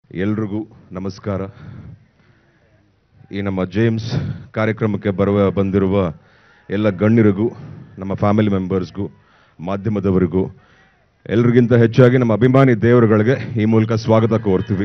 ಎಲ್ರಿಗೂ ನಮಸ್ಕಾರ ಈ ನಮ್ಮ ಜೇಮ್ಸ್ ಕಾರ್ಯಕ್ರಮಕ್ಕೆ ಬರುವ ಬಂದಿರುವ ಎಲ್ಲ ಗಣ್ಯರಿಗೂ ನಮ್ಮ ಫ್ಯಾಮಿಲಿ ಮೆಂಬರ್ಸ್ಗೂ ಮಾಧ್ಯಮದವರಿಗೂ ಎಲ್ರಿಗಿಂತ ಹೆಚ್ಚಾಗಿ ನಮ್ಮ ಅಭಿಮಾನಿ ದೇವರುಗಳಿಗೆ ಈ ಮೂಲಕ ಸ್ವಾಗತ ಕೋರ್ತೀವಿ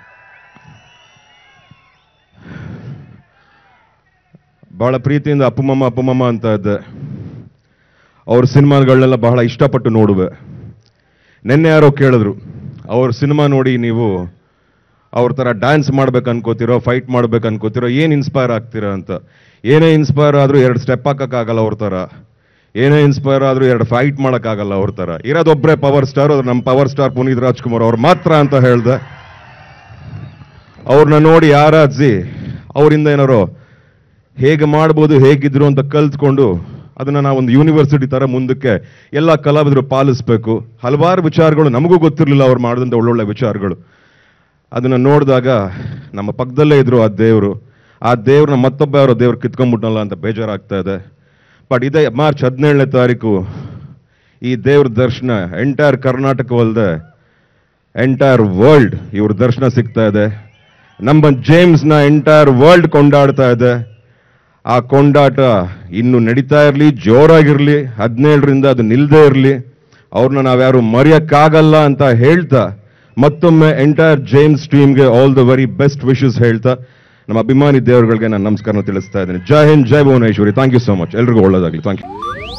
ಬಹಳ ಪ್ರೀತಿಯಿಂದ ಅಪ್ಪುಮಮ್ಮ ಅಪ್ಪುಮಮ್ಮ ಅಂತ ಇದ್ದೆ ಅವ್ರ ಸಿನಿಮಾಗಳನ್ನೆಲ್ಲ ಬಹಳ ಇಷ್ಟಪಟ್ಟು ನೋಡುವೆ ನಿನ್ನೆ ಯಾರೋ ಕೇಳಿದ್ರು ಅವ್ರ ಸಿನಿಮಾ ನೋಡಿ ನೀವು ಅವ್ರ ಥರ ಡ್ಯಾನ್ಸ್ ಮಾಡ್ಬೇಕು ಅನ್ಕೋತಿರೋ ಫೈಟ್ ಮಾಡ್ಬೇಕು ಅನ್ಕೋತಿರೋ ಏನು ಇನ್ಸ್ಪೈರ್ ಆಗ್ತೀರಾ ಅಂತ ಏನೇ ಇನ್ಸ್ಪೈರ್ ಆದರೂ ಎರಡು ಸ್ಟೆಪ್ ಹಾಕೋಕ್ಕಾಗಲ್ಲ ಅವ್ರ ಥರ ಏನೇ ಇನ್ಸ್ಪೈರ್ ಆದರೂ ಎರಡು ಫೈಟ್ ಮಾಡೋಕ್ಕಾಗಲ್ಲ ಅವ್ರ ಥರ ಇರೋದೊಬ್ಬರೇ ಪವರ್ ಸ್ಟಾರ್ ಅದು ನಮ್ಮ ಪವರ್ ಸ್ಟಾರ್ ಪುನೀತ್ ರಾಜ್ಕುಮಾರ್ ಅವ್ರು ಮಾತ್ರ ಅಂತ ಹೇಳ್ದೆ ಅವ್ರನ್ನ ನೋಡಿ ಆರಾಧಿಸಿ ಅವರಿಂದ ಏನಾರೋ ಹೇಗೆ ಮಾಡ್ಬೋದು ಹೇಗಿದ್ರು ಅಂತ ಕಲ್ತ್ಕೊಂಡು ಅದನ್ನ ನಾವೊಂದು ಯೂನಿವರ್ಸಿಟಿ ತರ ಮುಂದಕ್ಕೆ ಎಲ್ಲ ಕಲಾವಿದರು ಪಾಲಿಸ್ಬೇಕು ಹಲವಾರು ವಿಚಾರಗಳು ನಮಗೂ ಗೊತ್ತಿರಲಿಲ್ಲ ಅವ್ರು ಮಾಡಿದಂಥ ಒಳ್ಳೊಳ್ಳೆ ವಿಚಾರಗಳು ಅದನ್ನ ನೋಡಿದಾಗ ನಮ್ಮ ಪಕ್ಕದಲ್ಲೇ ಇದ್ರು ಆ ದೇವರು ಆ ದೇವ್ರನ್ನ ಮತ್ತೊಬ್ಬ ಯಾರೋ ದೇವ್ರು ಕಿತ್ಕೊಂಡ್ಬಿಟ್ನಲ್ಲ ಅಂತ ಬೇಜಾರಾಗ್ತಾ ಇದೆ ಬಟ್ ಇದೇ ಮಾರ್ಚ್ ಹದಿನೇಳನೇ ತಾರೀಕು ಈ ದೇವ್ರ ದರ್ಶನ ಎಂಟೈರ್ ಕರ್ನಾಟಕವಲ್ಲದೆ ಎಂಟೈರ್ ವರ್ಲ್ಡ್ ಇವ್ರ ದರ್ಶನ ಸಿಗ್ತಾ ಇದೆ ನಮ್ಮ ಜೇಮ್ಸ್ನ ಎಂಟೈರ್ ವರ್ಲ್ಡ್ ಕೊಂಡಾಡ್ತಾ ಇದೆ ಆ ಕೊಂಡಾಟ ಇನ್ನು ನಡೀತಾ ಇರಲಿ ಜೋರಾಗಿರ್ಲಿ ಹದಿನೇಳರಿಂದ ಅದು ನಿಲ್ದೇ ಇರಲಿ ಅವ್ರನ್ನ ನಾವ್ಯಾರು ಮರೆಯಕ್ಕಾಗಲ್ಲ ಅಂತ ಹೇಳ್ತಾ ಮತ್ತೊಮ್ಮೆ ಎಂಟೈರ್ ಜೇಮ್ಸ್ ಟೀಮ್ಗೆ all the very best wishes ಹೇಳ್ತಾ ನಮ್ಮ ಅಭಿಮಾನಿ ದೇವರುಗಳಿಗೆ ನಾನು ನಮಸ್ಕಾರ ತಿಳಿಸ್ತಾ ಇದ್ದೇನೆ ಜೈ ಹಿಂದ್ ಜೈ Bhuvaneshwari thank you so much ಎಲ್ರಿಗೂ ಒಳ್ಳೇದಾಗಲಿ ಥ್ಯಾಂಕ್ ಯು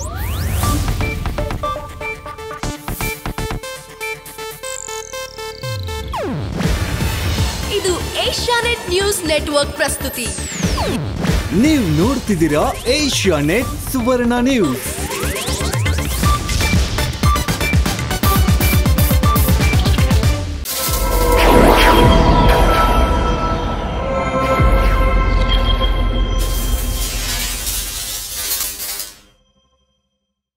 ಇದು ಏಷ್ಯಾನೆಟ್ ನ್ಯೂಸ್ ನೆಟ್ವರ್ಕ್ ಪ್ರಸ್ತುತಿ ನೀವು ನೋಡ್ತಿದ್ದೀರಾ ಏಷ್ಯಾ ನೆಟ್ ಸುವರ್ಣ ನ್ಯೂಸ್